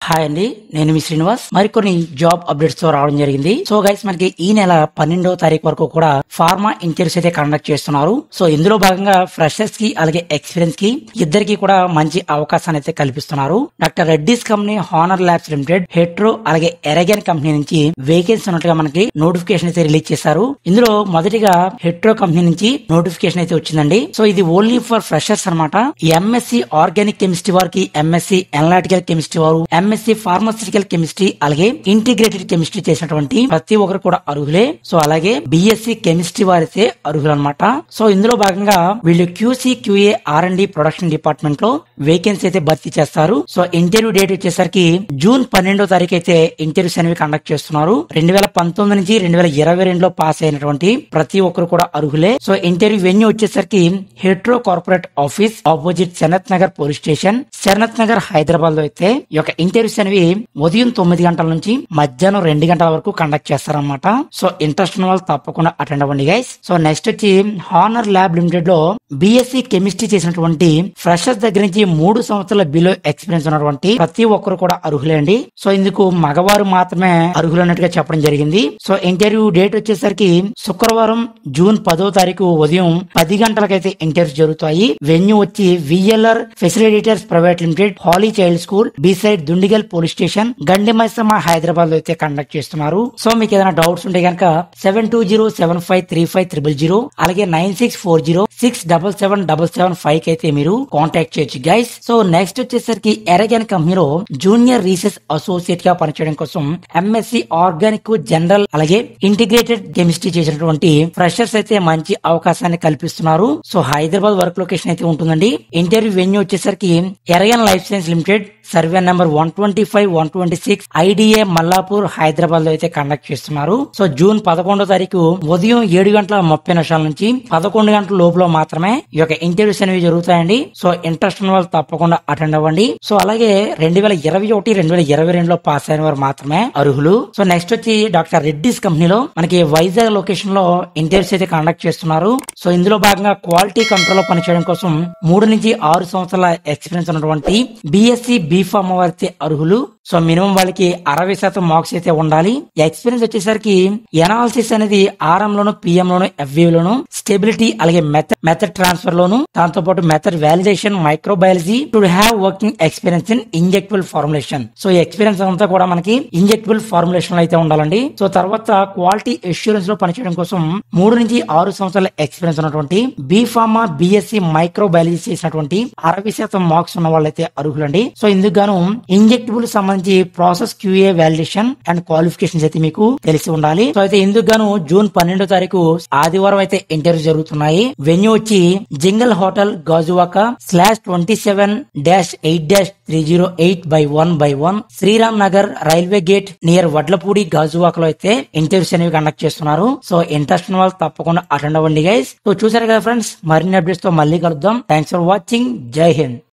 hi అండి నేను మీ శ్రీనివాస్ మరికొన్ని జాబ్ అప్డేట్స్ తో రావడం జరిగింది సో గైస్ మనకి ఈ నెల పన్నెండవ తారీఖు వరకు కూడా ఫార్మా ఇంటర్వ్యూస్ అయితే కండక్ట్ చేస్తున్నారు సో ఇందులో భాగంగా ఫ్రెషర్స్ కి అలాగే ఎక్స్పీరియన్స్ కి ఇద్దరికి కూడా మంచి అవకాశాన్ని అయితే కల్పిస్తున్నారు doctor Reddy's company Honour labs limited Hetero అలాగే ఎరగన్ కంపెనీ నుంచి వేకెన్సీ ఉన్నట్టుగా మనకి నోటిఫికేషన్ అయితే రిలీజ్ చేశారు ఇందులో మొదటిగా హెట్రో కంపెనీ నుంచి నోటిఫికేషన్ అయితే వచ్చిందండి సో ఇది ఓన్లీ ఫర్ ఫ్రెషర్స్ అనమాట ఎంఎస్సి ఆర్గానిక్ కెమిస్ట్రీ వారికి ఎంఎస్సి అనలాటికల్ కెమిస్ట్రీ వారు ఎంఎస్సి ఫార్మాసిటికల్ కెమిస్ట్రీ అలాగే ఇంటిగ్రేటెడ్ కెమిస్ట్రీ చేసినటువంటి ప్రతి ఒక్కరు కూడా అర్హులే సో అలాగే బిఎస్సి కెమిస్ట్రీ వారైతే అర్హులు అనమాట సో ఇందులో భాగంగా వీళ్ళు QC QA R and D production department లో వేకెన్సీ అయితే భర్తీ చేస్తారు సో ఇంటర్వ్యూ డేట్ వచ్చేసరికి జూన్ పన్నెండో తారీఖు అయితే ఇంటర్వ్యూస్ అనేవి కండక్ట్ చేస్తున్నారు రెండు వేల పంతొమ్మిది నుంచి రెండు వేల ఇరవై రెండులో పాస్ అయినటువంటి ప్రతి ఒక్కరు కూడా అర్హులే సో ఇంటర్వ్యూ వెన్యూ వచ్చేసరికి Hetero corporate office opposite Sharath Nagar police station Sharath Nagar Hyderabad లో అయితే ఈ యొక్క ఇంటర్వ్యూస్ అనేవి ఉదయం తొమ్మిది గంటల నుంచి మధ్యాహ్నం రెండు గంటల వరకు కండక్ట్ చేస్తారన్నమాట సో ఇంట్రెస్ట్ ఉన్న వాళ్ళు తప్పకుండా అటెండ్ అవ్వండి గైస్ సో నెక్స్ట్ వచ్చి హానర్ ల్యాబ్ లిమిటెడ్ లో బిఎస్సి కెమిస్ట్రీ చేసినటువంటి ఫ్రెషర్స్ దగ్గర నుంచి మూడు సంవత్సరాల బిలో ఎక్స్పీరియన్స్ ఉన్నటువంటి ప్రతి ఒక్కరు కూడా అర్హులే అండి సో ఇందుకు మగవారు మాత్రమే అర్హులు అన్నట్టుగా చెప్పడం జరిగింది సో ఇంటర్వ్యూ డేట్ వచ్చేసరికి శుక్రవారం జూన్ పదో తారీఖు ఉదయం పది గంటలకైతే ఇంటర్వ్యూస్ జరుగుతాయి వెన్యూ వచ్చి VLR facilitators private limited holy child school beside Dundigal police station Gandimaisamma Hyderabad లో అయితే కండక్ట్ చేస్తున్నారు సో మీకు ఏదైనా డౌట్స్ ఉంటే కనుక seven two zero seven five three five triple zero అలాగే nine six four zero six double seven double seven five కి అయితే మీరు కాంటాక్ట్ చేయొచ్చు గైస్ సో నెక్స్ట్ వచ్చేసరికి ఎరగన్ కంపెనీలో జూనియర్ రీసెర్చ్ అసోసియేట్ గా పనిచేయడం కోసం ఎంఎస్సి ఆర్గానిక్ జనరల్ అలాగే ఇంటిగ్రేటెడ్ కెమిస్ట్రీ చేసినటువంటి ఫ్రెషర్స్ అయితే మంచి అవకాశాన్ని కల్పిస్తున్నారు సో హైదరాబాద్ వర్క్ లొకేషన్ అయితే ఉంటుందండి ఇంటర్వ్యూ వెన్యూ వచ్చేసరికి Aragen life science limited survey number one twenty five one twenty six IDA Mallapur Hyderabad లో అయితే కండక్ట్ చేస్తున్నారు సో జూన్ పదకొండో తారీఖు ఉదయం ఏడు గంటల ముప్పై నిమిషాల నుంచి పదకొండు గంటల లోపల మాత్రమే ఈ యొక్క ఇంటర్వ్యూస్ అనేవి జరుగుతాయండి సో ఇంట్రెస్ట్ ఉన్న వాళ్ళు తప్పకుండా అటెండ్ అవ్వండి సో అలాగే రెండు వేల ఇరవై ఒకటి రెండు వేల ఇరవై రెండులో పాస్ అయిన వారు మాత్రమే అర్హులు సో నెక్స్ట్ వచ్చి డాక్టర్ రెడ్డిస్ కంపెనీలో మనకి వైజాగ్ లొకేషన్ లో ఇంటర్వ్యూస్ అయితే కండక్ట్ చేస్తున్నారు సో ఇందులో భాగంగా క్వాలిటీ కంట్రోల్ లో పనిచేయడం కోసం మూడు నుంచి ఆరు సంవత్సరాల ఎక్స్పీరియన్స్ ఉన్నటువంటి బిఎస్సి బీఫామ్ వారికి అర్హులు సో మినిమం వాళ్ళకి అరవై శాతం మార్క్స్ అయితే ఉండాలి ఎక్స్పీరియన్స్ వచ్చేసరికి ఎనాలిసిస్ అనేది ఆర్ఎం లోను పిఎం లోను ఎఫ్వి లోను స్టెబిలిటీ అలాగే మెథడ్ మెథడ్ ట్రాన్స్ఫర్ లోను దాంతో పాటు method validation microbiology to have working experience in injectable formulation so ఈ ఎక్స్పీరియన్స్ అంతా కూడా మనకి ఇంజెక్టబుల్ ఫార్ములేషన్ లో అయితే ఉండాలండి సో తర్వాత క్వాలిటీ అష్యూరెన్స్ లో పనిచేయడం కోసం మూడు నుంచి ఆరు సంవత్సరాల ఎక్స్పీరియన్స్ ఉన్నటువంటి బీ ఫార్మా బిఎస్సి మైక్రోబయాలజీ చేసినటువంటి అరవై శాతం మార్క్స్ ఉన్న వాళ్ళైతే అర్హులండి సో ఇందుకు గాను ఇంజెక్టబుల్ సంబంధించి process QA validation and qualifications అయితే మీకు తెలిసి ఉండాలి సో అయితే ఇందుకు గాను జూన్ పన్నెండో తారీఖు ఆదివారం అయితే ఇంటర్వ్యూ జరుగుతున్నాయి వెన్యూ వచ్చి jingle hotel Gajuwaka slash twenty seven dash eight dash three zero eight by one by one Sriram Nagar railway gate near Vadlapudi Gajuwaka లో అయితే ఇంటర్వ్యూస్ అనేవి కండక్ట్ చేస్తున్నారు సో ఇంట్రెస్ట్ ఉన్న వాళ్ళు తప్పకుండా అటెండ్ అవ్వండి గైస్ సో చూసారు కదా ఫ్రెండ్స్ మరిన్ని అప్డేట్స్ తో మళ్ళీ కలుద్దాం థ్యాంక్స్ ఫర్ వాచింగ్ జై హింద్